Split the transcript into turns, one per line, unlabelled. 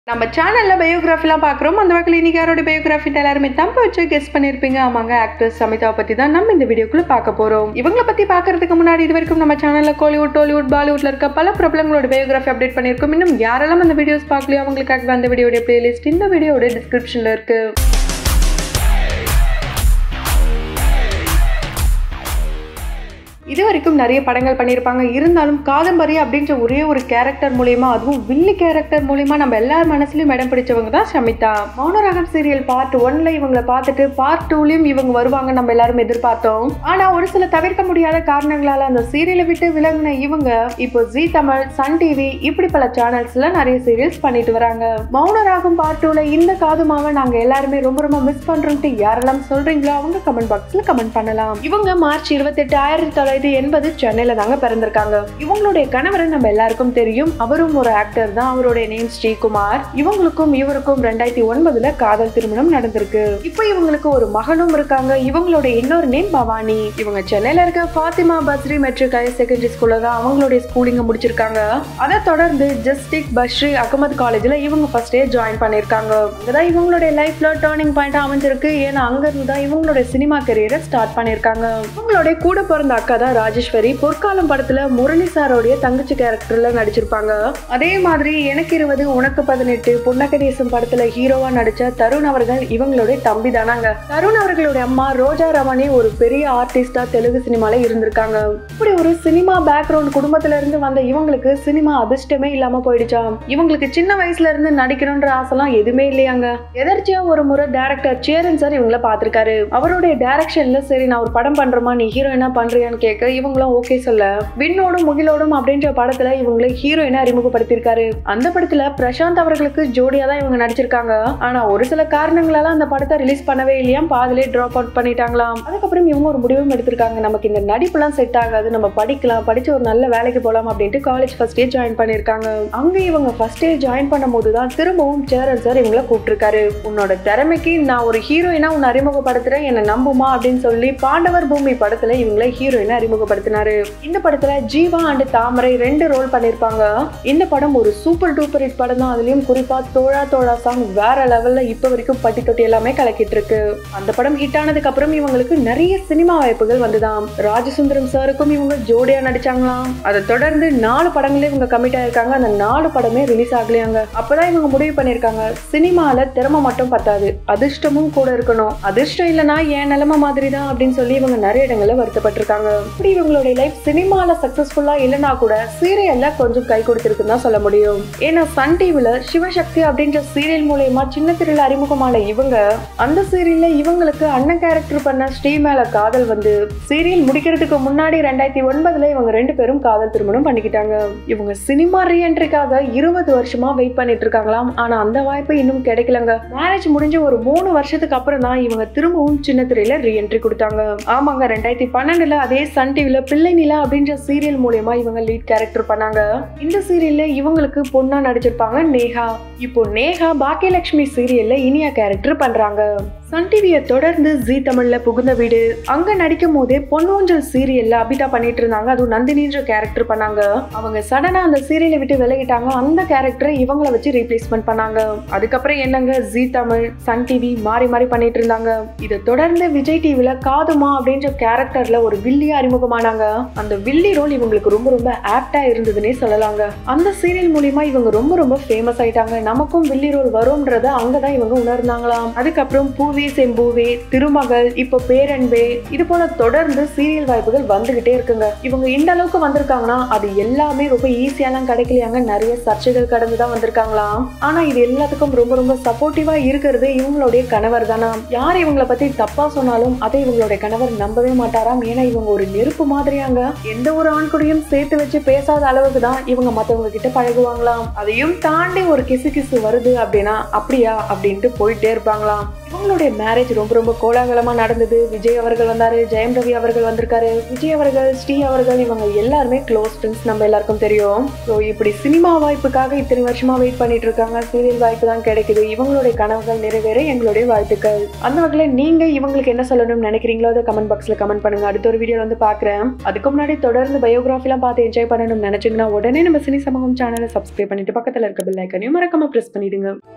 நம்ம சேனலில் பயோகிராஃபிலாம் பார்க்குறோம் அந்த வகையில் இன்னைக்கு யாரோட பயோகிராஃபி எல்லாருமே தம்ப வச்சு கெஸ் பண்ணியிருப்பீங்க ஆமாங்க ஆக்ட்ரஸ் சமிதாவை பற்றி தான் நம்ம இந்த வீடியோக்குள்ள பார்க்க போகிறோம் இவங்களை பற்றி பார்க்கறதுக்கு முன்னாடி இது வரைக்கும் நம்ம சேனலில் கோலிவுட் டோலிவுட் பாலிவுட்ல இருக்க பல பிரபலங்களோட பயோகிராஃபி அப்டேட் பண்ணியிருக்கோம் இன்னும் யாரெல்லாம் அந்த வீடியோஸ் பார்க்கலையோ அவங்களுக்காக அந்த வீடியோட பிளேலிஸ்ட் இந்த வீடியோட டிஸ்கிரிப்ஷனில் இருக்குது இது வரைக்கும் நிறைய படங்கள் பண்ணியிருப்பாங்க இருந்தாலும் காதம்பரி அப்படின்ற ஒரே ஒரு கேரக்டர் மூலியமா அதுவும் வில்லி கேரக்டர் மூலியமா நம்ம எல்லார் மனசுலயும் இடம் பிடிச்சவங்க தான் ஷமிதா மௌனராகம் சீரியல் பார்ட் ஒன்ல இவங்களை பார்த்துட்டு பார்ட் டூலயும் இவங்க வருவாங்க நம்ம எல்லாரும் எதிர்பார்த்தோம் ஆனா ஒரு சில தவிர்க்க முடியாத காரணங்களால அந்த சீரியலை விட்டு விலகின இவங்க இப்போ ஜி தமிழ் சன் டிவி இப்படி பல சேனல்ஸ்ல நிறைய சீரியல்ஸ் பண்ணிட்டு வராங்க மௌனராகம் பார்ட் டூல இந்த காதுமாவை நாங்க எல்லாருமே ரொம்ப ரொம்ப மிஸ் பண்றோம்ட்டு யாரெல்லாம் சொல்றீங்களோ அவங்க கமெண்ட் பாக்ஸ்ல கமெண்ட் பண்ணலாம் இவங்க மார்ச் இருபத்தெட்டு ஆயிரத்தி தொள்ளாயிரத்தி எண்பது சென்னையில தாங்க பிறந்திருக்காங்க இவங்களுடைய கணவரை நம்ம எல்லாருக்கும் தெரியும் அவரும் ஒரு ஆக்டர் தான் அவருடைய நேம் ஸ்ரீகுமார் இவங்களுக்கும் இவருக்கும் ரெண்டாயிரத்தி ஒன்பதுல காதல் திருமணம் நடந்திருக்கு இப்போ இவங்களுக்கு ஒரு மகனும் இருக்காங்க இவங்களுடைய இன்னொரு நேம் பவானி இவங்க சென்னையில இருக்க Fathima Basri matric higher secondary ஸ்கூல்ல தான் அவங்களுடைய ஸ்கூலிங்க முடிச்சிருக்காங்க அதை தொடர்ந்து ஜஸ்டிக் பஸ்ரி அகமது காலேஜ்ல இவங்க ஃபர்ஸ்ட் இயர் ஜாயின் பண்ணிருக்காங்க அங்கதான் இவங்களுடைய லைஃப்ல டேர்னிங் பாயிண்ட் அமைஞ்சிருக்கு ஏன்னா அங்க இருந்து தான் இவங்களுடைய சினிமா கரியரை ஸ்டார்ட் பண்ணிருக்காங்க இவங்களுடைய கூட பிறந்த அக்கா தான் ராஜேஸ்வரி பொற்காலம் படத்துல முரளி சாரோடைய தங்கச்சி கேரக்டர்ல நடிச்சிருப்பாங்க அதே மாதிரி எனக்கு இருபது உனக்கு பதினெட்டு புன்னகதேசம் படத்துல ஹீரோவா நடிச்ச தருண் அவர்கள் இவங்களுடைய தம்பி தானாங்க தருண் அவர்களுடைய அம்மா ரோஜா ரமணி ஒரு பெரிய ஆர்டிஸ்டா தெலுங்கு சினிமால இருந்திருக்காங்க இப்படி ஒரு சினிமா பேக்ரவுண்ட் குடும்பத்துல இருந்து வந்த இவங்களுக்கு சினிமா அதிர்ஷ்டமே இல்லாம போயிடுச்சாம் இவங்களுக்கு சின்ன வயசுல இருந்து நடிக்கணும்ன்ற ஆசைலாம் எதுவுமே இல்லையாங்க எதர்ச்சியா ஒரு முறை டேரக்டர் சேரன் சார் இவங்கள பாத்திருக்காரு அவருடைய டைரக்ஷன்ல சரி நான் ஒரு படம் பண்றேமா நீ ஹீரோயினா பண்றியான்னு கேட்க இவங்களும் ஓகே சொல்ல விண்ணோடும் முகிலோடும் அப்படின்ற படத்துல இவங்களை ஹீரோயினா அறிமுகப்படுத்தியிருக்காரு அந்த படத்துல பிரசாந்த் அவர்களுக்கு ஜோடியா தான் இவங்க நடிச்சிருக்காங்க ஆனா ஒரு சில காரணங்களால அந்த படத்தை ரிலீஸ் பண்ணவே இல்லையா பாதிலே டிராப் அவுட் பண்ணிட்டாங்களாம் அதுக்கப்புறம் இவங்க ஒரு முடிவும் எடுத்திருக்காங்க நமக்கு இந்த நடிப்புலாம் செட் ஆகாது நம்ம படிக்கலாம் படிச்சு ஒரு நல்ல வேலைக்கு போலாம் அப்படின்ட்டு காலேஜ் ஃபர்ஸ்ட் இயர் ஜாயின் பண்ணிருக்காங்க அங்க இவங்க ஃபர்ஸ்ட் இயர் ஜாயின் பண்ணும் போது தான் திரும்பவும் சேரன் சார் இவங்களை கூப்பிட்டிருக்காரு உன்னோட திறமைக்கு நான் ஒரு ஹீரோயினா உன்னை அறிமுகப்படுத்துறேன் என்னை நம்புமா அப்படின்னு சொல்லி பாண்டவர் பூமி படத்துல இவங்களை ஹீரோயினா அறிமுகப்படுத்தினாரு இந்த படத்துல ஜீவா அண்ட் தாமரை ரெண்டு ரோல் பண்ணிருப்பாங்க இந்த படம் ஒரு சூப்பர் டூப்பர் ஹிட் படம் தான் அதுலயும் குறிப்பா தோழா தோழா சாங் வேற லெவல்ல இப்ப வரைக்கும் பட்டி தொட்டி எல்லாமே கலக்கிட்டு இருக்கு அந்த படம் ஹிட் ஆனதுக்கு அப்புறம் இவங்களுக்கு நிறைய சினிமா வாய்ப்புகள் வந்துதான் ராஜசுந்தரம் சாருக்கும் இவங்க ஜோடியா நடிச்சாங்களாம் அதை தொடர்ந்து நாலு படங்களே இவங்க கமிட் ஆயிருக்காங்க அந்த நாலு படமே ரிலீஸ் ஆகலையாங்க அப்பதான் இவங்க முடிவு பண்ணிருக்காங்க சினிமால திறமை மட்டும் பத்தாது அதிர்ஷ்டமும் கூட இருக்கணும் அதிர்ஷ்டம் இல்லைன்னா என் நிலைமை மாதிரி தான் அப்படின்னு சொல்லி இவங்க நிறைய இடங்கள்ல வருத்தப்பட்டிருக்காங்க இப்படி இவங்களுடைய லைஃப் சினிமால சக்சஸ்ஃபுல்லா இல்லைனா கூட சீரியல்ல கொஞ்சம் கை கொடுத்திருக்குன்னு தான் சொல்ல முடியும் ஏன்னா சன் டிவில சிவசக்தி அப்படின்ற சீரியல் மூலயமா சின்ன திரையில அறிமுகமான இவங்க அந்த சீரியல்ல இவங்களுக்கு அண்ணன் கேரக்டர் பண்ண ஸ்ரீ மேல காதல் வந்து சீரியல் முடிக்கிறதுக்கு முன்னாடி ரெண்டாயிரத்தி ஒன்பதுல இவங்க ரெண்டு பேரும் காதல் திருமணம் பண்ணிக்கிட்டாங்க இவங்க சினிமா ரீஎன்ட்ரிக்காக இருபது வருஷமா வெயிட் பண்ணிட்டு இருக்காங்களாம் ஆனா அந்த வாய்ப்பு இன்னும் கிடைக்கலங்க மேரேஜ் முடிஞ்ச ஒரு மூணு வருஷத்துக்கு அப்புறம் தான் இவங்க திரும்பவும் சின்ன திரையில ரீஎன்ட்ரி கொடுத்தாங்க ஆமாங்க ரெண்டாயிரத்தி பன்னெண்டுல அதே சன் டிவில பிள்ளை நிலா அப்படின்ற சீரியல் மூலயமா இவங்க லீட் கேரக்டர் பண்ணாங்க இந்த சீரியல்ல இவங்களுக்கு பொண்ணா நடிச்சிருப்பாங்க நேஹா இப்போ நேஹா பாக்கியலட்சுமி சீரியல்ல இனியா கேரக்டர் பண்றாங்க சன் டிவியை தொடர்ந்து ஜி தமிழ்ல புகுந்த வீடு அங்க நடிக்கும் போதே பொன்னூஞ்சல் சீரியல்ல அபிதா பண்ணிட்டு இருந்தாங்க அதுவும் நந்தினின்ற கேரக்டர் பண்ணாங்க அவங்க சடனா அந்த சீரியலை விட்டு விலகிட்டாங்க அந்த கேரக்டரை இவங்கள வச்சு ரீப்ளேஸ்மெண்ட் பண்ணாங்க அதுக்கப்புறம் என்னங்க ஜி தமிழ் சன் டிவி மாறி மாறி பண்ணிட்டு இருந்தாங்க இதை தொடர்ந்து விஜய் டிவில காதுமா அப்படின்ற கேரக்டர்ல ஒரு வில்லியா அறிமுகமானாங்க அந்த வில்லி ரோல் இவங்களுக்கு ரொம்ப ரொம்ப ஆப்டா இருந்ததுன்னே சொல்லலாங்க அந்த சீரியல் மூலியமா இவங்க ரொம்ப ரொம்ப ஃபேமஸ் ஆயிட்டாங்க நமக்கும் வில்லி ரோல் வரும்ன்றத அங்கதான் இவங்க உணர்ந்தாங்களாம் அதுக்கப்புறம் பூவி செம்பூவே திருமகள் இப்போ பேரன்பே இது போல தொடர்ந்து சீரியல் வாய்ப்புகள் வந்துகிட்டே இருக்குங்க இவங்க இந்த அளவுக்கு வந்திருக்காங்கன்னா அது எல்லாமே ரொம்ப ஈஸியாலாம் கிடைக்கலையாங்க நிறைய சர்ச்சைகள் கடந்து தான் வந்திருக்காங்களாம் ஆனா இது எல்லாத்துக்கும் ரொம்ப ரொம்ப சப்போர்ட்டிவா இருக்கிறது இவங்களுடைய கணவர் தானா யார் இவங்கள பத்தி தப்பா சொன்னாலும் அதை இவங்களுடைய கணவர் நம்பவே மாட்டாராம் ஏன்னா இவங்க ஒரு நெருப்பு மாதிரியாங்க எந்த ஒரு ஆண் கூடயும் சேர்த்து வச்சு பேசாத அளவுக்கு தான் இவங்க மத்தவங்க கிட்ட பழகுவாங்களாம் அதையும் தாண்டி ஒரு கிசு கிசு வருது அப்படின்னா அப்படியா அப்படின்ட்டு போயிட்டே இருப்பாங்களாம் இவங்களுடைய மேரேஜ் ரொம்ப ரொம்ப கோலாகலமா நடந்தது விஜய் அவர்கள் வந்தாரு ஜெயம் ரவி அவர்கள் வந்திருக்காரு விஜய் அவர்கள் ஸ்ரீ அவர்கள் இவங்க எல்லாருமே க்ளோஸ் ஃப்ரெண்ட்ஸ் நம்ம எல்லாருக்கும் தெரியும் ஸோ இப்படி சினிமா வாய்ப்புக்காக இத்தனை வருஷமா வெயிட் பண்ணிட்டு இருக்காங்க சீரியல் வாய்ப்பு தான் கிடைக்குது இவங்களுடைய கனவுகள் நிறைவேற எங்களுடைய வாழ்த்துக்கள் அந்த வகையில் நீங்க இவங்களுக்கு என்ன சொல்லணும்னு நினைக்கிறீங்களோ அதை கமெண்ட் பாக்ஸ்ல கமெண்ட் பண்ணுங்க அடுத்த ஒரு வீடியோ வந்து பாக்குறேன் அதுக்கு முன்னாடி தொடர்ந்து பயோகிராஃபிலாம் பார்த்து என்ஜாய் பண்ணணும்னு நினைச்சீங்கன்னா உடனே நம்ம சினி சமூகம் சேனலை சப்ஸ்கிரைப் பண்ணிட்டு பக்கத்துல இருக்க பெல் ஐக்கனையும் மறக்காம பிரஸ் பண்ணிடுங்க